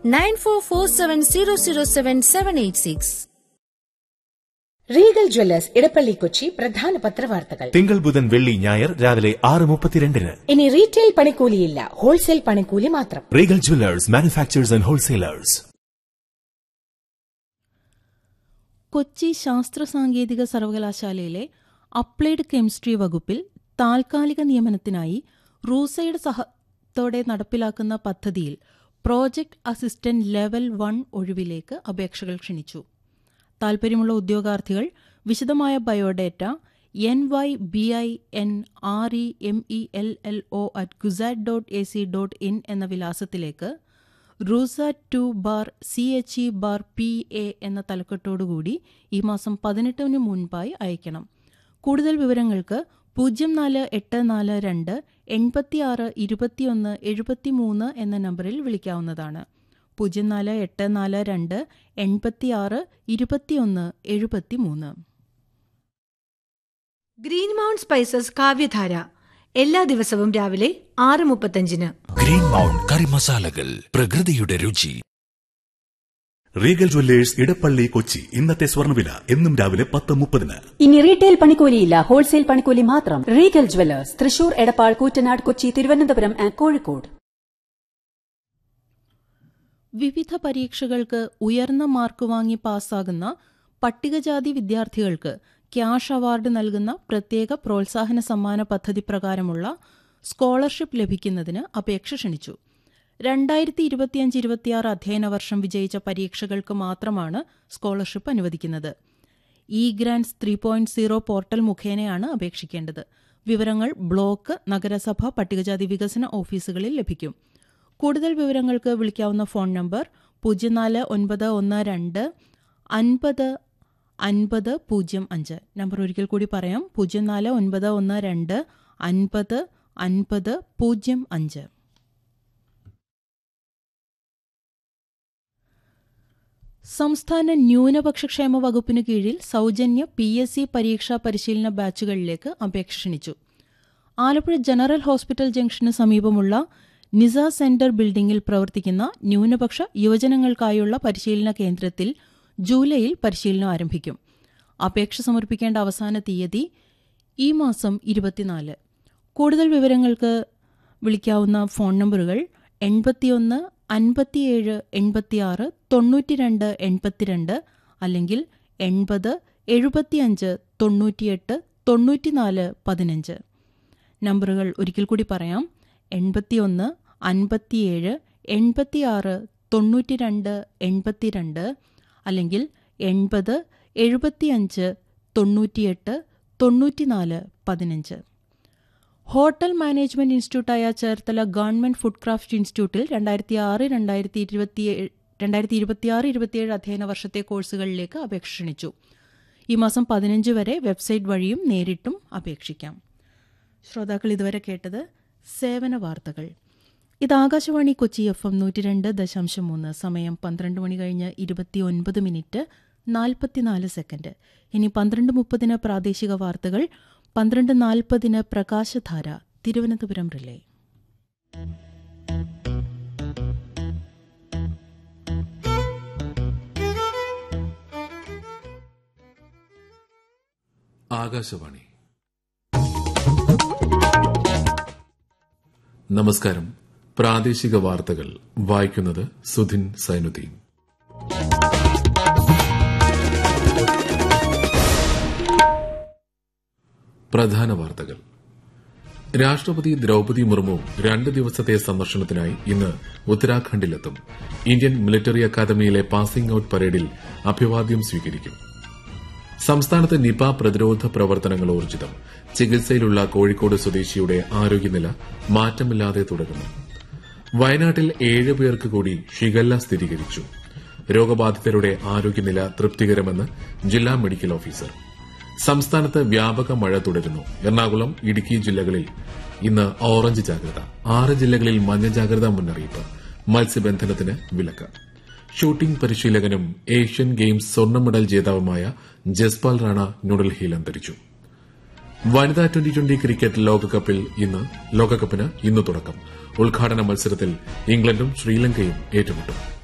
nine four four seven zero zero seven seven eight six Regal Jewellers Edappally Kochi പ്രധാന പത്രവാർത്തകൾ തിങ്കൾ ബുധൻ വെള്ളി ഞായർ രാവിലെ ആറ് മുപ്പത്തിരണ്ടിന് ഇനി റീറ്റെയിൽ പണിക്കൂലിയില്ല ഹോൾസെയിൽ പണിക്കൂലി മാത്രം Regal Jewellers manufacturers and wholesalers Kochi ശാസ്ത്ര സാങ്കേതിക സർവകലാശാലയിലെ അപ്ലൈഡ് കെമിസ്ട്രി വകുപ്പിൽ താൽക്കാലിക നിയമനത്തിനായി റൂസയുടെ സഹത്തോടെ നടപ്പിലാക്കുന്ന പദ്ധതിയിൽ പ്രോജക്ട് അസിസ്റ്റന്റ് ലെവൽ വൺ ഒഴിവിലേക്ക് അപേക്ഷകൾ ക്ഷണിച്ചു താൽപ്പര്യമുള്ള ഉദ്യോഗാർത്ഥികൾ വിശദമായ biodata N Y B I N R E M E L L O at cusat dot A C dot in എന്ന വിലാസത്തിലേക്ക് RUSA two bar C H E bar P A എന്ന തലക്കെട്ടോടുകൂടി ഈ മാസം പതിനെട്ടിന് മുൻപായി അയക്കണം കൂടുതൽ വിവരങ്ങൾക്ക് പൂജ്യം നാല് എട്ട് നാല് രണ്ട് എൺപത്തിയാറ് ഇരുപത്തിയൊന്ന് എഴുപത്തിമൂന്ന് എന്ന നമ്പറിൽ വിളിക്കാവുന്നതാണ് പൂജ്യം നാല് എട്ട് നാല് രണ്ട് എൺപത്തിയാറ് ഇരുപത്തിയൊന്ന് എഴുപത്തിമൂന്ന് ഗ്രീൻ മൗണ്ട് സ്പൈസസ് കാവ്യധാര എല്ലാ ദിവസവും രാവിലെ ആറ് മുപ്പത്തഞ്ചിന് ഗ്രീൻ മൗണ്ട് കറി മസാലകൾ പ്രകൃതിയുടെ രുചി റീഗൽ ജ്വല്ലേഴ്സ് ഇടപ്പള്ളി കൊച്ചി ഇന്നത്തെ സ്വർണ്ണവില എന്നും രാവിലെ പത്ത് മുപ്പതിന് ഇനി റീറ്റെയിൽ പണിക്കൂലിയില്ല ഹോൾസെയിൽ പണിക്കൂലി മാത്രം Regal Jewellers Thrissur Edappal Koottanad Kochi Thiruvananthapuram and Kozhikode വിവിധ പരീക്ഷകൾക്ക് ഉയർന്ന മാർക്ക് വാങ്ങി പാസ്സാകുന്ന പട്ടികജാതി വിദ്യാർത്ഥികൾക്ക് ക്യാഷ് അവാർഡ് നൽകുന്ന പ്രത്യേക പ്രോത്സാഹന സമ്മാന പദ്ധതി പ്രകാരമുള്ള സ്കോളർഷിപ്പ് ലഭിക്കുന്നതിന് അപേക്ഷ ക്ഷണിച്ചു രണ്ടായിരത്തി ഇരുപത്തിയഞ്ച് ഇരുപത്തിയാറ് അധ്യയന വർഷം വിജയിച്ച പരീക്ഷകൾക്ക് മാത്രമാണ് സ്കോളർഷിപ്പ് അനുവദിക്കുന്നത് E grants three point zero portal മുഖേനയാണ് അപേക്ഷിക്കേണ്ടത് വിവരങ്ങൾ ബ്ലോക്ക് നഗരസഭ പട്ടികജാതി വികസന ഓഫീസുകളിൽ ലഭിക്കും കൂടുതൽ വിവരങ്ങൾക്ക് വിളിക്കാവുന്ന ഫോൺ നമ്പർ പൂജ്യം നാല് ഒൻപത് ഒന്ന് രണ്ട് അൻപത് അൻപത് പൂജ്യം അഞ്ച് നമ്പർ ഒരിക്കൽ കൂടി പറയാം പൂജ്യം നാല് ഒൻപത് ഒന്ന് രണ്ട് അൻപത് അൻപത് പൂജ്യം അഞ്ച് സംസ്ഥാന ന്യൂനപക്ഷ ക്ഷേമ വകുപ്പിനു കീഴിൽ സൗജന്യ പി എസ് സി പരീക്ഷാ പരിശീലന ബാച്ചുകളിലേക്ക് അപേക്ഷ ക്ഷണിച്ചു ആലപ്പുഴ ജനറൽ ഹോസ്പിറ്റൽ ജംഗ്ഷന് സമീപമുള്ള നിസ സെന്റർ ബിൽഡിംഗിൽ പ്രവർത്തിക്കുന്ന ന്യൂനപക്ഷ യുവജനങ്ങൾക്കായുള്ള പരിശീലന കേന്ദ്രത്തിൽ ജൂലൈയിൽ പരിശീലനം ആരംഭിക്കും അപേക്ഷ സമർപ്പിക്കേണ്ട അവസാന തീയതി ഈ മാസം ഇരുപത്തിനാല് കൂടുതൽ വിവരങ്ങൾക്ക് വിളിക്കാവുന്ന ഫോൺ നമ്പറുകൾ എൺപത്തിയൊന്ന് അൻപത്തിയേഴ് എൺപത്തിയാറ് തൊണ്ണൂറ്റിരണ്ട് എൺപത്തിരണ്ട് അല്ലെങ്കിൽ എൺപത് എഴുപത്തിയഞ്ച് തൊണ്ണൂറ്റിയെട്ട് തൊണ്ണൂറ്റിനാല് പതിനഞ്ച് നമ്പറുകൾ ഒരിക്കൽ കൂടി പറയാം എൺപത്തിയൊന്ന് അൻപത്തിയേഴ് എൺപത്തിയാറ് തൊണ്ണൂറ്റിരണ്ട് എൺപത്തിരണ്ട് അല്ലെങ്കിൽ എൺപത് എഴുപത്തിയഞ്ച് തൊണ്ണൂറ്റിയെട്ട് തൊണ്ണൂറ്റിനാല് പതിനഞ്ച് ഹോട്ടൽ മാനേജ്മെന്റ് ഇൻസ്റ്റിറ്റ്യൂട്ടായ ചേർത്തല ഗവൺമെന്റ് ഫുഡ് ക്രാഫ്റ്റ് ഇൻസ്റ്റിറ്റ്യൂട്ടിൽ രണ്ടായിരത്തി ആറ് രണ്ടായിരത്തി ഇരുപത്തി രണ്ടായിരത്തി ഇരുപത്തിയാറ് ഇരുപത്തിയേഴ് അധ്യയന വർഷത്തെ കോഴ്സുകളിലേക്ക് അപേക്ഷ ക്ഷണിച്ചു ഈ മാസം പതിനഞ്ച് വരെ വെബ്സൈറ്റ് വഴിയും നേരിട്ടും അപേക്ഷിക്കാം ശ്രോതാക്കൾ ഇതുവരെ കേട്ടത് സേവന വാർത്തകൾ ഇത് ആകാശവാണി കൊച്ചി എഫ് എം നൂറ്റി രണ്ട് ദശാംശം മൂന്ന് സമയം പന്ത്രണ്ട് മണി കഴിഞ്ഞ് ഇരുപത്തിയൊൻപത് മിനിറ്റ് നാൽപ്പത്തിനാല് സെക്കൻഡ് ഇനി പന്ത്രണ്ട് മുപ്പതിന് പ്രാദേശിക വാർത്തകൾ പന്ത്രണ്ട് നാൽപ്പതിന് പ്രകാശധാര തിരുവനന്തപുരം റിലേ ആകാശവാണി നമസ്കാരം പ്രാദേശിക വാർത്തകൾ വായിക്കുന്നത് സുധിൻ സൈനുദ്ദീൻ പ്രധാന വാർത്തകൾ രാഷ്ട്രപതി ദ്രൌപതി മുർമു രണ്ട് ദിവസത്തെ സന്ദർശനത്തിനായി ഇന്ന് ഉത്തരാഖണ്ഡിലെത്തും ഇന്ത്യൻ മിലിറ്ററി അക്കാദമിയിലെ പാസിംഗ് ഔട്ട് പരേഡിൽ അഭിവാദ്യം സ്വീകരിക്കും സംസ്ഥാനത്ത് നിപ പ്രതിരോധ പ്രവർത്തനങ്ങൾ ഊർജിതം ചികിത്സയിലുള്ള കോഴിക്കോട് സ്വദേശിയുടെ ആരോഗ്യനില മാറ്റമില്ലാതെ തുടരുന്നു വയനാട്ടിൽ ഏഴ് പേർക്ക് കൂടി ഷിഗല്ല സ്ഥിരീകരിച്ചു രോഗബാധിതരുടെ ആരോഗ്യനില തൃപ്തികരമെന്ന് ജില്ലാ മെഡിക്കൽ ഓഫീസർ സംസ്ഥാനത്ത് വ്യാപക മഴ തുടരുന്നു എറണാകുളം ഇടുക്കി ജില്ലകളിൽ ഇന്ന് ഓറഞ്ച് ജാഗ്രത ആറ് ജില്ലകളിൽ മഞ്ഞ ജാഗ്രതാ മുന്നറിയിപ്പ് മത്സ്യബന്ധനത്തിന് വിലക്ക് ഷൂട്ടിംഗ് പരിശീലകനും ഏഷ്യൻ ഗെയിംസ് സ്വർണ്ണ മെഡൽ ജേതാവുമായ ജസ്പാൽ റാണ ന്യൂഡൽഹിയിൽ അന്തരിച്ചു വനിതാ ട്വന്റി ട്വന്റി ക്രിക്കറ്റ് ലോകകപ്പിൽ ഇന്ന് ലോകകപ്പിന് ഇന്ന് തുടക്കം ഉദ്ഘാടന മത്സരത്തിൽ ഇംഗ്ലണ്ടും ശ്രീലങ്കയും ഏറ്റുമുട്ടും